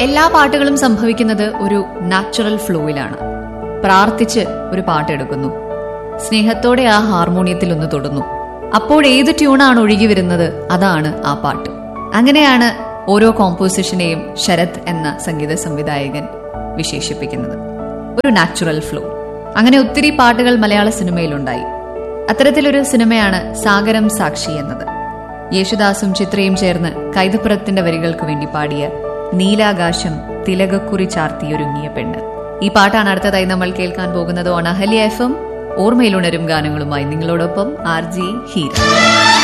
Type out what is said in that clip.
എല്ലാ പാട്ടുകളും സംഭവിക്കുന്നത് ഒരു നാച്ചുറൽ ഫ്ലോയിലാണ് പ്രാർത്ഥിച്ച് ഒരു പാട്ടെടുക്കുന്നു സ്നേഹത്തോടെ ആ ഹാർമോണിയത്തിൽ ഒന്ന് തൊടുന്നു അപ്പോൾ ഏത് ട്യൂണാണ് ഒഴുകി വരുന്നത് അതാണ് ആ പാട്ട് അങ്ങനെയാണ് ഓരോ കോമ്പോസിഷനെയും ശരത് എന്ന സംഗീത സംവിധായകൻ വിശേഷിപ്പിക്കുന്നത് ഒരു നാച്ചുറൽ ഫ്ലോ അങ്ങനെ ഒത്തിരി പാട്ടുകൾ മലയാള സിനിമയിലുണ്ടായി അത്തരത്തിലൊരു സിനിമയാണ് സാഗരം സാക്ഷി എന്നത് യേശുദാസും ചിത്രയും ചേർന്ന് കൈതപ്പുറത്തിന്റെ വരികൾക്ക് വേണ്ടി പാടിയ നീലാകാശം തിലകക്കുറി ചാർത്തിയൊരുങ്ങിയ പെണ്ണ് ഈ പാട്ടാണ് അടുത്തതായി നമ്മൾ കേൾക്കാൻ പോകുന്നത് ഓൺ അഹല്യ എഫ് എം ഓർമ്മയിലുണരും ഗാനങ്ങളുമായി നിങ്ങളോടൊപ്പം ആർ ജി ഹീര